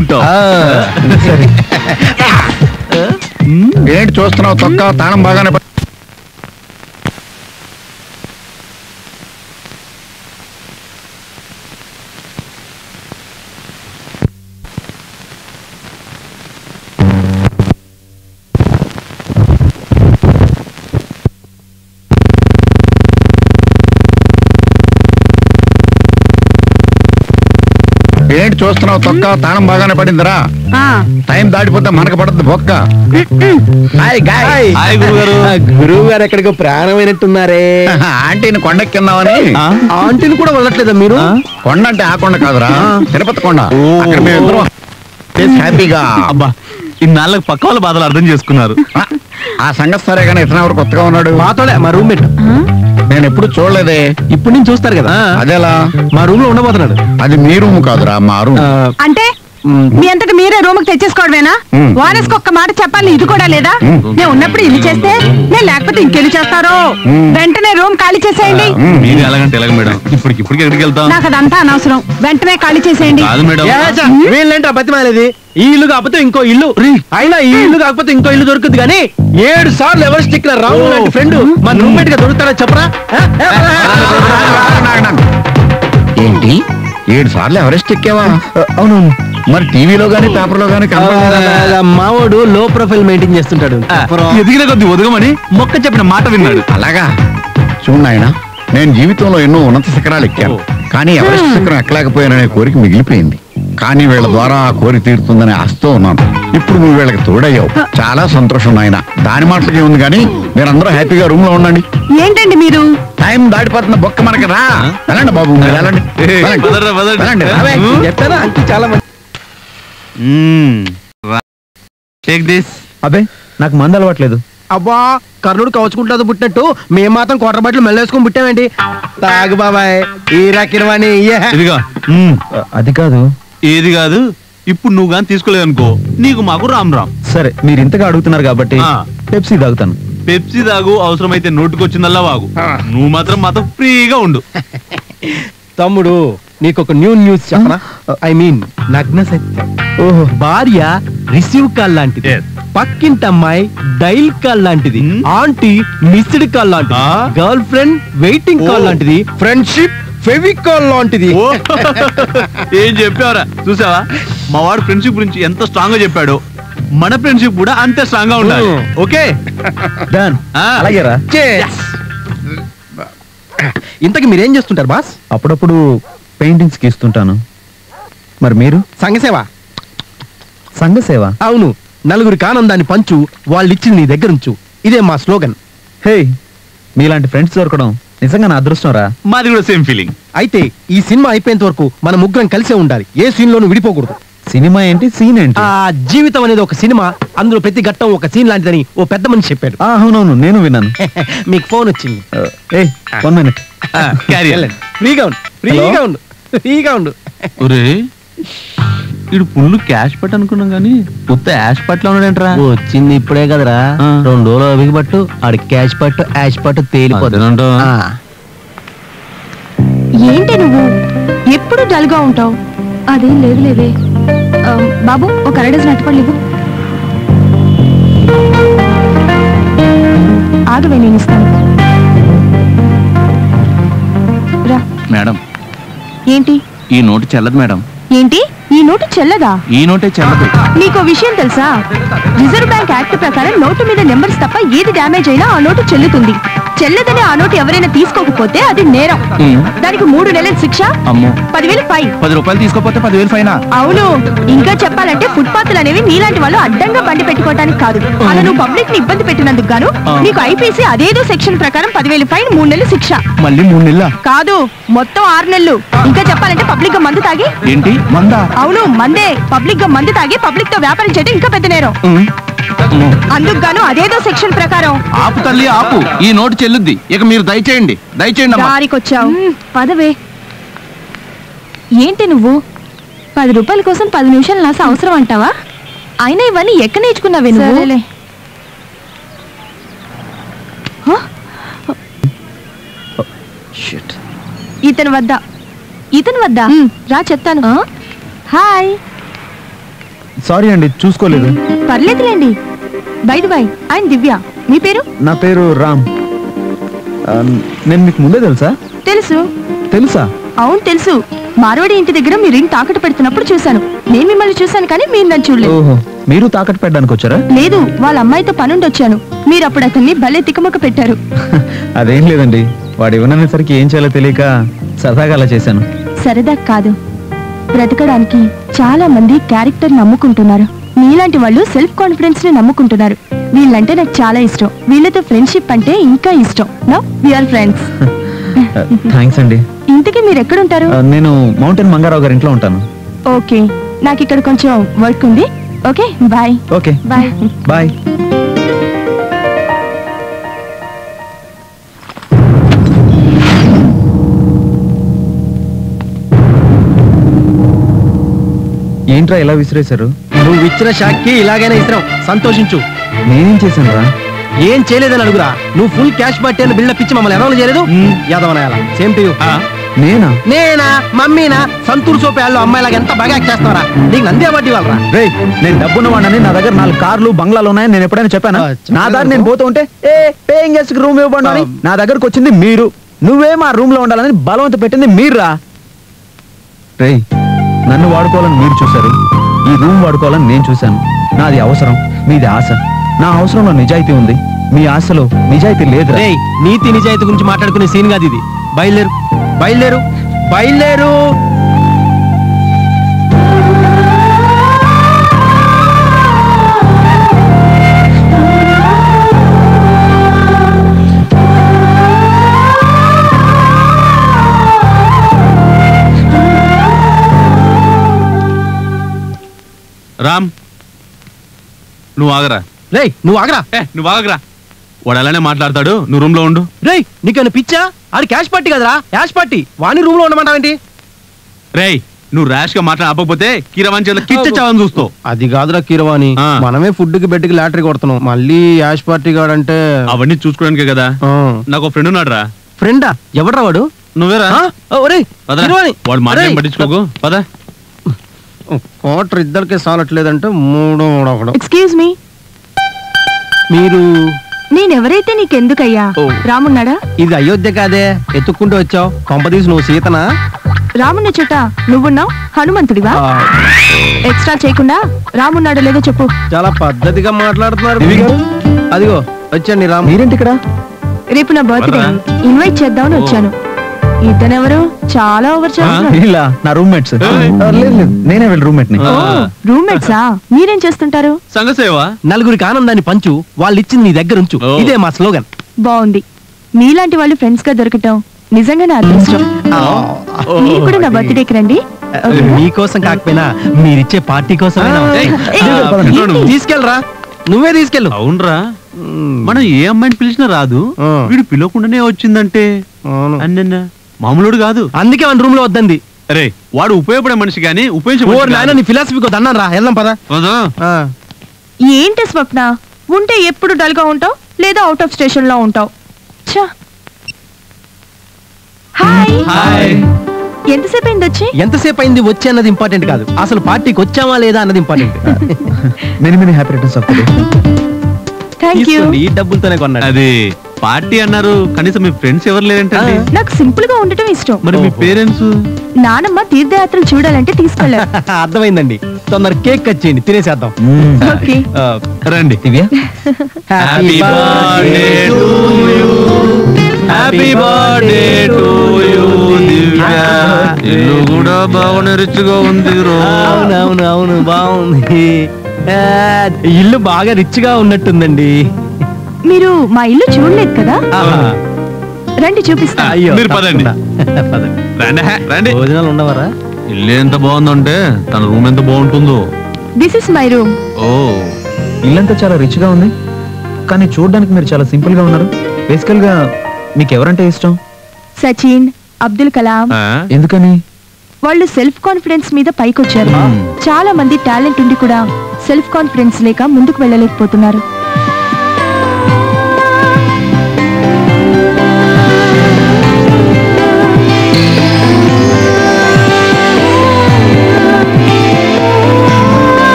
చూసుకుంటావు ఏంటి చూస్తున్నావు తొక్క తాళం బాగానే ప- ఏంటి చూస్తున్నావు తొక్క తాళం బాగానే పడిందిరా ఆ, టైం దాటిపోతే మనకు పడద్దు బొక్క హాయ్ గాయ్ హాయ్ గురుగారు గురువు గారు ఎక్కడికో ప్రాణమైనట్టున్నారే ఆంటీని కొండెక్కిందామని ఆ? ఆంటీని కూడా వదలట్లేదా మీరు ఆ? కొండ అంటే ఆ కొండ కాదురా తిరుపతి కొండ అక్కడ మేమిద్దరం చేసి హ్యాపీగా అబ్బా ఇన్నాళ్ళకి పక్క వాళ్ళ బాధలు అర్థం చేసుకున్నారు ఆ, ఆ సంగతి సరే కానీ ఇతను ఎవరు కొత్తగా ఉన్నాడు మాతోనే మా రూమ్మేట్ నేను ఎప్పుడు చూడలేదే ఇప్పుడు నుంచి చూస్తారు కదా అదేలా మా రూమ్ లో ఉండబోతున్నాడు అది మీ రూమ్ కాదురా మా రూమ్ ఆ, అంటే మ్, మీ అంతటి మీరే రూమ్ కి తెచ్చేసుకోవడమేనా మ్. వారసుకు ఒక్క మాట చెప్పాలి ఇది కూడా లేదా మ్. నేను ఉన్నప్పుడు ఇల్లు చేస్తే నేను లేకపోతే ఇంకెల్లు చేస్తారో మ్. వెంటనే రూమ్ ఖాళీ చేసేయండి మీరు ఎలాగంటే ఎలాగ మేడం ఇప్పటికి ఇప్పటికి ఎక్కడికి వెళ్తాం నాకు అదంతా అనవసరం వెంటనే ఖాళీ చేసేయండి కాదు మేడం ఏ చా, వీళ్ళేంటి బతిమాలేది ఈ ఇల్లు కాకపోతే ఇంకో ఇల్లు అయినా ఈ ఇల్లు కాకపోతే ఇంకో ఇల్లు దొరుకుతుంది కానీ ఏడు సార్లు ఎవరు స్టిక్ రావు లాంటి ఫ్రెండ్ మన రూమ్మేట్ గా దొరుకుతారా చెప్పరా ఆ? ఏ, ఏంటి ఏడు సార్లు ఎవరెస్ట్ ఎక్కావా అవునవును మరి టీవీలో గానీ పేపర్లో గానీ కనపడలేదా? ఆ, మావోడు లో ప్రొఫైల్ మెయింటైన్ చేస్తుంటాడు ఎదిగిన కొద్ది ఒదగమని మొక్క చెప్పిన మాట విన్నాడు అలాగా చూడు నాయన నేను జీవితంలో ఎన్నో ఉన్నత శిఖరాలు ఎక్కాను కానీ ఎవరెస్ట్ శిఖరం ఎక్కలేకపోయాననే కోరిక మిగిలిపోయింది కానీ వీళ్ళ ద్వారా ఆ కోరిక తీరుతుందనే ఆశతో ఉన్నాను ఇప్పుడు నువ్వు వీళ్ళకి తోడయ్యావు చాలా సంతోషం నాయన దాని మాటలకి ఉంది కానీ మీరందరూ హ్యాపీగా రూమ్ లో ఉండండి ఏంటండి మీరు టైం దాటిపోతున్న బొక్క మనకి రా వెళ్ళండి బాబు మీరు వెళ్ళండి ఏయ్, వెళ్ళండి. వదలరా, వదలరా. వెళ్ళండి, రావే. ఉమ్. చెప్పారా అంటే చాలా మంది టేక్ దిస్ అబ్బే నాకు మందు అలవాట్లేదు అబ్బా కర్ణుడు కవచుకుంటుంది పుట్టినట్టు మేము మాత్రం కొట్ర బట్టలు మెల్లేసుకొని పుట్టామేంటి తాగు బాబాయ్ ఈ రకిరవాణి ఇదిగా మ్మ్. అ- అది కాదు ఏది కాదు ఇప్పుడు నువ్వు కానీ తీసుకోలేదు అనుకో నీకు మాకు రామ్ రామ్ సరే మీరు ఇంతగా అడుగుతున్నారు కాబట్టి ఆ. పెప్సీ తాగుతాను పెప్సీ తాగు అవసరమైతే నోటుకొచ్చిందల్లా వాగు నువ్వు మాత్రం మాత్రం ఫ్రీగా ఉండు తమ్ముడు నీకు ఒక న్యూ న్యూస్ చెప్పనా ఐ మీన్ నగ్న సత్యం ఓహో భార్య రిసీవ్ కాల్ లాంటిది Yes. పక్కింటి అమ్మాయి డైల్ కాల్ లాంటిది Hmm. ఆంటీ మిస్డ్ కాల్ లాంటిది Ah. Girl friend waiting call Oh. లాంటిది ఫ్రెండ్షిప్ ఫెవికాల్ లాంటిది ఓ ఏం చెప్పావరా చూసావా మా వాడు ఫ్రెండ్షిప్ గురించి ఎంత స్ట్రాంగ్ గా చెప్పాడో మన ఫ్రెండ్షిప్ కూడా అంతే స్ట్రాంగ్ గా ఉండాలి Hmm. ఓకే డన్ ఆ. అలాగేరా Cheers. ఇంతకి మీరేం చేస్తుంటారు బాస్ అప్పుడప్పుడు పెయింటింగ్స్ గీస్తుంటాను మరి మీరు సంఘసేవ సంఘ సేవ అవును నలుగురికి ఆనందాన్ని పంచు వాళ్ళు ఇచ్చింది నీ దగ్గర ఉంచు ఇదే మా స్లోగన్ హే మీలాంటి ఫ్రెండ్స్ దొరకడం నిజంగా నా అదృష్టం రా మాది కూడా సేమ్ ఫీలింగ్ అయితే ఈ సినిమా అయిపోయేంత వరకు మన ముగ్గురం కలిసే ఉండాలి ఏ సీన్ లోనూ విడిపోకూడదు సినిమా ఏంటి సీన్ ఏంటి ఆ జీవితం అనేది ఒక సినిమా అందులో ప్రతి ఘట్టం ఒక సీన్ లాంటిదని ఓ పెద్ద మనిషి చెప్పాడు ఆ, అవునవును నేను విన్నాను మీకు ఫోన్ వచ్చింది ఏ వన్ మినిట్ క్యారియర్ వెళ్ళండి. ఫ్రీగా ఉండు ఫ్రీగా ఉండు ఫ్రీగా ఉండు ఒరే ఇడు పుల్లు క్యాష్ పట్టు అనుకున్నాం కానీ ఉత్త యాష్ పట్ల ఉన్నాడంటరా వచ్చింది ఇప్పుడే కదరా ఆ. రెండు రోజులు అవిగి పట్టు ఆడి క్యాష్ పట్టు యాష్ పట్టు తేలిపోతుంది అదేనంటావా? ఆ. ఏంటి నువ్వు ఎప్పుడు డల్ గా ఉంటావు అదేం లేదు లేవే ఆ, బాబు ఒక అర డజన్ అరటిపళ్ళు ఇవ్వు ఆగవే నేను ఇస్తాను రా మేడం ఏంటి ఈ నోటు చెల్లదు మేడం ఏంటి ఈ నోటు చెల్లదా ఈ నోటే చెల్లదు నీకో విషయం తెలుసా రిజర్వ్ బ్యాంక్ యాక్ట్ ప్రకారం నోటు మీద నెంబర్స్ తప్ప ఏది డ్యామేజ్ అయినా ఆ నోటు చెల్లుతుంది చెల్లదని ఆ నోటు ఎవరైనా తీసుకోకపోతే అది నేరం దానికి మూడు నెలల శిక్ష అమ్మో పదివేలు ఫైన్ పది రూపాయలు తీసుకోపోతే పదివేలు ఫైనా అవును ఇంకా చెప్పాలంటే ఫుట్పాత్లు అనేవి నీలాంటి వాళ్ళు అడ్డంగా బండి పెట్టుకోవడానికి కాదు అలా నువ్వు పబ్లిక్ ని ఇబ్బంది పెట్టినందుకు గాను ఆ. నీకు ఐపీసీ అదేదో సెక్షన్ ప్రకారం పదివేలు ఫైన్ మూడు నెలలు శిక్ష మళ్ళీ మూడు నెలల కాదు మొత్తం ఆరు నెలలు ఇంకా చెప్పాలంటే పబ్లిక్ గా మందు తాగి ఏంటి మందా అవును మందే పబ్లిక్ గా మందు తాగి పబ్లిక్ తో వ్యాపారం చేయడం ఇంకా పెద్ద నేరం అందుకు గాను అదేదో సెక్షన్ ప్రకారం ఆపు తల్లి ఆపు ఈ నోటు చెల్లుద్ది ఇక మీరు దయచేయండి దయచేయండి అమ్మా దారికొచ్చావు పదవే ఏంటి నువ్వు పది రూపాయల కోసం పది నిమిషాలు నాస అవసరం అంటావా అయినా ఇవన్నీ ఎక్కడ నేర్చుకున్నావే నువ్వు సరేలే. ఇతని వద్ద ఇతని వద్ద రా చెప్తాను హాయ్ సారీ అండి చూసుకోలేదు పర్లేదులేండి బైది బై ఆయన దివ్య మీ పేరు నా పేరు రామ్ ఆ, నేను మీకు ముందే తెలుసా తెలుసు తెలుసా అవును తెలుసు మారోడి ఇంటి దగ్గర మీ రింగ్ తాకట్టు పెడుతున్నప్పుడు చూశాను నేను మిమ్మల్ని చూశాను కానీ మీరు నన్ను చూడలేదు ఓహో మీరు తాకట్టు పెట్టడానికి వచ్చారా లేదు వాళ్ళ అమ్మాయితో పనుండి వచ్చాను మీరు అప్పుడు అతన్ని భలే తికమక పెట్టారు అదేం లేదండి వాడు ఇవ్వననేసరికి ఏం చేయాలో తెలియక సరదాగా అలా చేశాను సరదా కాదు బ్రతకడానికి చాలా మంది క్యారెక్టర్ నమ్ముకుంటున్నారు మీలాంటి వాళ్ళు సెల్ఫ్ కాన్ఫిడెన్స్ ని నమ్ముకుంటున్నారు వీళ్ళంటే నాకు చాలా ఇష్టం వీళ్ళతో ఫ్రెండ్షిప్ అంటే ఇంకా ఇష్టం నో ఆర్ ఫ్రెండ్స్ థ్యాంక్స్ అండి ఇంతకీ మీరు ఎక్కడుంటారు ఆ, నేను మౌంటైన్ మంగారావు గారి ఇంట్లో ఉంటాను ఓకే నాకు ఇక్కడ కొంచెం వర్క్ ఉంది okay bye okay bye bye ఏంట్రా ఎలా విసిరేశారు నువ్వు ఇచ్చిన షాక్కి ఇలాగైనా ఇస్తున్నావు సంతోషించు నేనేం చేశాను రా ఏం చేయలేదని అడుగురా నువ్వు ఫుల్ క్యాష్ బట్టి అని బిల్డప్ ఇచ్చి మమ్మల్ని ఎనవలు చేయలేదు యాదవనాయాల సేమ్ టు యూ నేనా నేనా మమ్మీనా సంతూర్ సోపేళ్ళు అమ్మాయిలాగా ఎంత బాగా యాక్ట్ చేస్తావరా నీకు నందే బట్టి వాళ్ళరా రే నేను డబ్బున్న వాడిని నా దగ్గర నాలుగు కార్లు బంగ్లాలు ఉన్నాయని నేను ఎప్పుడైనా చెప్పానా ఆ, చెప్పలేదు. నా దారి నేను పోతూ ఉంటే ఏ పేయింగ్ గెస్ట్ రూమ్ ఇవ్వండి అని ఆ. నా దగ్గరకు వచ్చింది మీరు నువ్వే మా రూమ్ లో ఉండాలని బలవంత పెట్టింది మీరురా రే నన్ను వాడుకోవాలని మీరు చూశారు ఈ రూమ్ వాడుకోవాలని నేను చూశాను నాది అవసరం మీది ఆశ నా అవసరంలో నిజాయితీ ఉంది మీ ఆశలో నిజాయితీ లేదు రేయ్ నీతి నిజాయితీ గురించి మాట్లాడుకునే సీన్ కాదు ఇది బయలుదేరు బయలుదేరు బయలుదేరు రామ్ నువ్వు ఆగరా రేయ్ నువ్వు ఆగరా ఏ నువ్వు ఆగరా వాడు అలానే మాట్లాడతాడు నువ్వు రూమ్ లో ఉండు రేయ్ నీకేమైనా పిచ్చా అది క్యాష్ పార్టీ కదరా క్యాష్ పార్టీ వాణి రూమ్ లో ఉండమంటావేంటి రేయ్ నువ్వు ర్యాష్ గా మాట్లాడ అప్పకపోతే కీరవాణి చేతిలో కిచ్చావని చూస్తావు అది కాదురా కీరవాణి ఆ. మనమే ఫుడ్ కి బెడ్ కి లాటరీ కొడుతున్నాం మళ్ళీ యాష్ పార్టీ గాడంటే అవన్నీ చూసుకోవడానికే కదా నాకు ఫ్రెండ్ ఉన్నాడు రా ఫ్రెండా ఎవడ్రా వాడు నువ్వేరా ఆ? ఓ, ఒరేయ్, పదరా. కీరవాణి. వాడు మాట ఒరేయ్. పట్టించుకోకు పద కోటర్ ఇద్దరికి సాలట్లేదంటే మూడో ఒకడు ఎక్స్క్యూజ్ మీ మీరు నేనెవరైతే నీకెందుకయ్యా ఓ. రామున్నాడా ఇది అయోధ్య కాదే ఎత్తుక్కుంటూ వచ్చావు కొంపదీసి నువ్వు సీతనా రామున్న చోట నువ్వున్నావు హనుమంతుడివా ఆ, ఎక్స్ట్రా చేయకుండా రామున్నాడో లేదో చెప్పు చాలా పద్ధతిగా మాట్లాడుతున్నారు దివి గారు? అదిగో వచ్చండి రామ్ మీరేంటి ఇక్కడ రేపు నా బర్త్డే వరదా? ఇన్వైట్ చేద్దామని ఓ. వచ్చాను ఇతనెవరు చాలా ఓవర్ చేస్తున్నారు వీళ్ళ నా రూమ్మేట్స్ లేదు లేదు నేనే వీళ్ళ రూమ్మేట్ ని ఆ. రూమ్మేట్సా మీరేం చేస్తుంటారు సంగసేవా నలుగురికి ఆనందాన్ని పంచు వాళ్ళు ఇచ్చింది నీ దగ్గర ఉంచు ఓ. ఇదే మా స్లోగన్ బాగుంది మీలాంటి వాళ్ళు ఫ్రెండ్స్ గా దొరకటం నిజంగా నా అదృష్టం మీరు కూడా నా బర్త్డేకి రండి ఓకేనా? మీకోసం కాకపోయినా మీరిచ్చే పార్టీ కోసం ఏయ్, ఏయ్, ఆ, పిల్లోడు. ఏంటి? తీసుకెళ్ళరా నువ్వే తీసుకెళ్ళు అవునరా మనం ఏ అమ్మాయిని పిలిచినా రాదు ఆ. వీడు పిలవకుండానే వచ్చిందంటే అవును. అన్న మామూలుడు కాదు అందుకే మన రూమ్ లో వద్దంది అరే వాడు ఉపయోగపడే మనిషి గాని ఉపయోగించే ఓ మనిషి నాయన కాదు. నీ ఫిలాసఫీకి వద్దన్నాను రా వెళ్దాం పదా వదా? ఏంటి స్వప్న ఉంటే ఎప్పుడు డల్ గా ఉంటావు లేదా అవుట్ ఆఫ్ స్టేషన్ లో ఉంటావు ఛ. హాయ్ హాయ్ ఎంతసేపు అయింది వచ్చి ఎంతసేపు అయింది వచ్చి అన్నది ఇంపార్టెంట్ కాదు అసలు పార్టీకి వచ్చామా లేదా అన్నది important many many happy returns of day thank you ఈ డబ్బులతోనే కొన్నాడు అది పార్టీ అన్నారు కనీసం మీ ఫ్రెండ్స్ ఎవరు లేరంటండి ఆ. నాకు సింపుల్ గా ఉండటం ఇష్టం మరి మీ ఓహో. పేరెంట్స్ నానమ్మ తీర్థయాత్రలు చూడాలంటే తీసుకెళ్ళారు అర్థమైందండి తొందర కేక్ కట్ చేయండి తినేసేద్దాం ఓకే ఆ, రండి Divya happy birthday to you happy birthday to you Divya ఇల్లు కూడా బాగా రిచ్గా ఉంది రో అవును అవును అవును బాగుంది ఆ, ఇల్లు బాగా రిచ్ గా ఉన్నట్టుందండి మీరు మా ఇల్లు చూడలేదు కదా ఆహా. రండి చూపిస్తా అయ్యో మీరు పదండి. తప్పకుండా. పదండి రండి హే, రండి భోజనాలు ఉండవరా ఇల్లు ఎంత బాగుందంటే తన రూమ్ ఎంత బాగుంటుందో దిస్ ఇస్ మై రూమ్ ఓ ఇల్లంతా చాలా రిచ్ గా ఉంది కానీ చూడడానికి మీరు చాలా సింపుల్ గా ఉన్నారు బేసికల్ గా మీకు ఎవరంటే ఇష్టం సచిన్ అబ్దుల్ కలాం ఆ? ఎందుకని వాళ్ళు సెల్ఫ్ కాన్ఫిడెన్స్ మీద పైకొచ్చారు చాలా మంది టాలెంట్ ఉండి కూడా సెల్ఫ్ కాన్ఫిడెన్స్ లేక ముందుకు వెళ్ళలేకపోతున్నారు